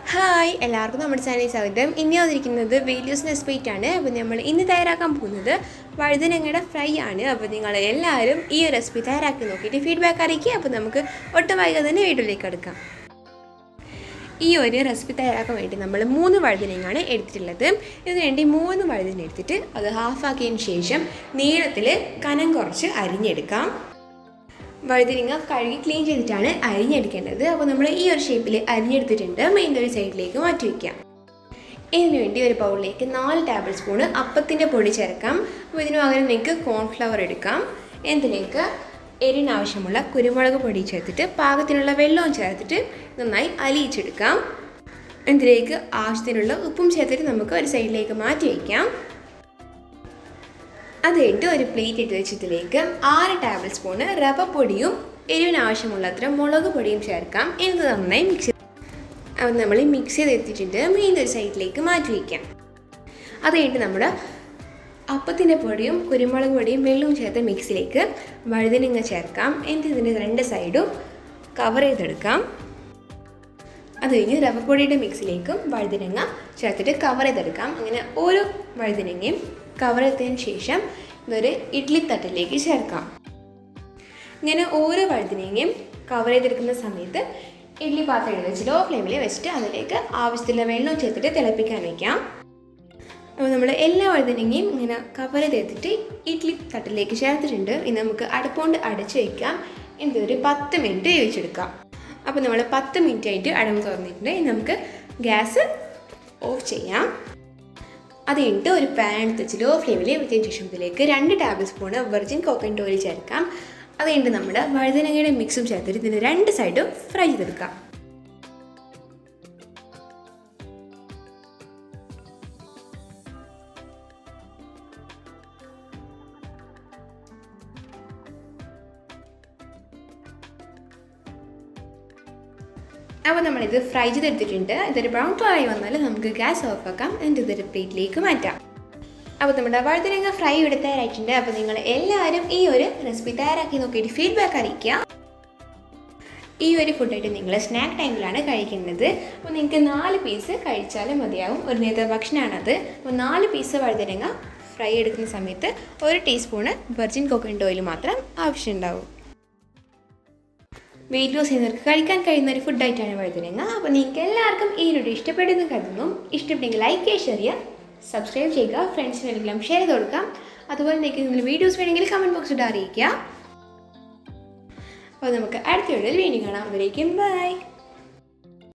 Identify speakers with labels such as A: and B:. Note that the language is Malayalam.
A: ഹായ് എല്ലാവർക്കും നമ്മുടെ ചാനലിൽ സ്വാഗതം ഇനി വന്നിരിക്കുന്നത് വീഡിയോസ് നെസ്പേറ്റ് ആണ് അപ്പോൾ നമ്മൾ ഇന്ന് തയ്യാറാക്കാൻ പോകുന്നത് വഴുതനങ്ങയുടെ ഫ്രൈ ആണ് അപ്പോൾ നിങ്ങൾ എല്ലാവരും ഈ ഒരു റെസിപ്പി തയ്യാറാക്കി നോക്കിയിട്ട് ഫീഡ്ബാക്ക് അറിയിക്കുക അപ്പോൾ നമുക്ക് ഒട്ടും വൈകാതെ തന്നെ വീഡിയോയിലേക്ക് എടുക്കാം ഈ ഒരു റെസിപ്പി തയ്യാറാക്കാൻ വേണ്ടി നമ്മൾ മൂന്ന് വഴുതനങ്ങയാണ് എടുത്തിട്ടുള്ളത് ഇതിന് വേണ്ടി മൂന്ന് വഴുതന എടുത്തിട്ട് അത് ഹാഫാക്കിയതിന് ശേഷം നീളത്തിൽ കനം കുറച്ച് അരിഞ്ഞെടുക്കാം വഴുതിരിങ്ങ കഴുകി ക്ലീൻ ചെയ്തിട്ടാണ് അരിഞ്ഞെടുക്കേണ്ടത് അപ്പോൾ നമ്മൾ ഈ ഒരു ഷേപ്പിൽ അരിഞ്ഞെടുത്തിട്ടുണ്ട് മെയിൻ ഒരു സൈഡിലേക്ക് മാറ്റി വയ്ക്കാം ഇതിനു വേണ്ടി ഒരു ബൗളിലേക്ക് നാല് ടേബിൾ സ്പൂണ് അപ്പത്തിൻ്റെ പൊടി ചേർക്കാം അപ്പോൾ ഇതിന് പകരം നിങ്ങൾക്ക് കോൺഫ്ലവർ എടുക്കാം എന്തിലേക്ക് എരിനാവശ്യമുള്ള കുരുമുളക് പൊടി ചേർത്തിട്ട് പാകത്തിനുള്ള വെള്ളവും ചേർത്തിട്ട് നന്നായി അലിയിച്ചെടുക്കാം ഇതിലേക്ക് ആവശ്യത്തിനുള്ള ഉപ്പും ചേർത്തിട്ട് നമുക്ക് ഒരു സൈഡിലേക്ക് മാറ്റി വയ്ക്കാം അത് കഴിഞ്ഞിട്ട് ഒരു പ്ലേറ്റ് ഇട്ട് വെച്ചതിലേക്ക് ആറ് ടേബിൾ സ്പൂണ് റവ പൊടിയും എരിവിന് ആവശ്യമുള്ളത്ര മുളക് പൊടിയും ചേർക്കാം എന്നിട്ട് നന്നായി മിക്സ് അത് നമ്മൾ മിക്സ് ചെയ്തെത്തിച്ചിട്ട് മെയിൻ ഒരു സൈഡിലേക്ക് മാറ്റി വയ്ക്കാം അത് കഴിഞ്ഞിട്ട് നമ്മുടെ അപ്പത്തിൻ്റെ പൊടിയും കുരുമുളക് പൊടിയും വെള്ളവും ചേർത്ത മിക്സിലേക്ക് വഴുതനങ്ങ ചേർക്കാം എന്നിട്ട് ഇതിൻ്റെ രണ്ട് സൈഡും കവർ ചെയ്തെടുക്കാം അത് കഴിഞ്ഞ് റവപ്പൊടിയുടെ മിക്സിലേക്കും വഴുതനങ്ങ ചേർത്തിട്ട് കവർ ചെയ്തെടുക്കാം അങ്ങനെ ഓരോ വഴുതനങ്ങയും കവർ ചെയ്തതിന് ശേഷം ഇതൊരു ഇഡ്ഡലി തട്ടിലേക്ക് ചേർക്കാം ഇങ്ങനെ ഓരോ വഴുതനങ്ങയും കവർ ചെയ്തെടുക്കുന്ന സമയത്ത് ഇഡ്ഡലി പാത്രം എടുത്ത് വെച്ച് ലോ ഫ്ലെയിമിൽ വെച്ചിട്ട് അതിലേക്ക് ആവശ്യത്തിലുള്ള വെള്ളം ചേർത്തിട്ട് തിളപ്പിക്കാൻ വയ്ക്കാം അപ്പോൾ നമ്മൾ എല്ലാ വഴുതനങ്ങയും ഇങ്ങനെ കവർ ചെയ്തിട്ട് ഇഡ്ഡലി തട്ടിലേക്ക് ചേർത്തിട്ടുണ്ട് ഇനി നമുക്ക് അടുപ്പുകൊണ്ട് അടച്ച് വയ്ക്കാം എന്നിട്ടൊരു പത്ത് മിനിറ്റ് വേവിച്ചെടുക്കാം അപ്പോൾ നമ്മൾ പത്ത് മിനിറ്റ് ആയിട്ട് അടവ് തുറന്നിട്ടുണ്ട് ഇനി നമുക്ക് ഗ്യാസ് ഓഫ് ചെയ്യാം അത് കഴിഞ്ഞിട്ട് ഒരു പാൻ എടുത്ത് വെച്ച് ലോ ഫ്ലെയിമിൽ വെച്ചതിന് ശേഷം ഇതിലേക്ക് രണ്ട് tablespoon virgin coconut oil ചേർക്കാം അത് കഴിഞ്ഞിട്ട് നമ്മുടെ വഴുതനങ്ങയുടെ മിക്സും ചേർത്തിട്ട് ഇതിൻ്റെ രണ്ട് സൈഡും ഫ്രൈ ചെയ്തെടുക്കാം അപ്പോൾ നമ്മളിത് ഫ്രൈ ചെയ്തെടുത്തിട്ടുണ്ട് ഇതൊരു ബ്രൗൺ കളറായി വന്നാൽ നമുക്ക് ഗ്യാസ് ഓഫ് ആക്കാം എന്നിട്ട് ഇതൊരു പ്ലേറ്റിലേക്ക് മാറ്റാം അപ്പോൾ നമ്മുടെ വഴുതനങ്ങ ഫ്രൈ ഇവിടെ തയ്യാറായിട്ടുണ്ട് അപ്പോൾ നിങ്ങൾ എല്ലാവരും ഈ ഒരു റെസിപ്പി തയ്യാറാക്കി നോക്കിയിട്ട് ഫീഡ്ബാക്ക് അറിയിക്കുക ഈ ഒരു ഫുഡായിട്ട് നിങ്ങൾ സ്നാക്ക് ടൈമിലാണ് കഴിക്കുന്നത് അപ്പോൾ നിങ്ങൾക്ക് നാല് പീസ് കഴിച്ചാലും മതിയാവും ഒരു നേരത്തെ ഭക്ഷണമാണത് അപ്പോൾ നാല് പീസ് വഴുതനങ്ങ ഫ്രൈ എടുക്കുന്ന സമയത്ത് ഒരു ടീസ്പൂണ് വെർജിൻ കോക്കനട്ട് ഓയിൽ മാത്രം ആവശ്യമുണ്ടാവും വെയിറ്റ് ലോസ് ചെയ്യുന്നവർക്ക് കഴിക്കാൻ കഴിയുന്ന ഒരു ഫുഡായിട്ടാണ് വഴുതനങ്ങ അപ്പോൾ നിങ്ങൾക്ക് എല്ലാവർക്കും ഈ വീഡിയോ ഇഷ്ടപ്പെടുന്നു കരുതുന്നു ഇഷ്ടപ്പെട്ടെങ്കിൽ ലൈക്ക് ചെയ്യുക ഷെയർ ചെയ്യുക സബ്സ്ക്രൈബ് ചെയ്യുക ഫ്രണ്ട്സിനെല്ലാം ഷെയർ ചെയ്ത് കൊടുക്കാം അതുപോലെ നിങ്ങൾക്ക് നിങ്ങൾ വീഡിയോസ് വേണമെങ്കിൽ കമൻറ്റ് ബോക്സിൽ അറിയിക്കുക അപ്പോൾ നമുക്ക് അടുത്ത വീഡിയോയിൽ വീണ്ടും കാണാം അവരേക്കും ബൈ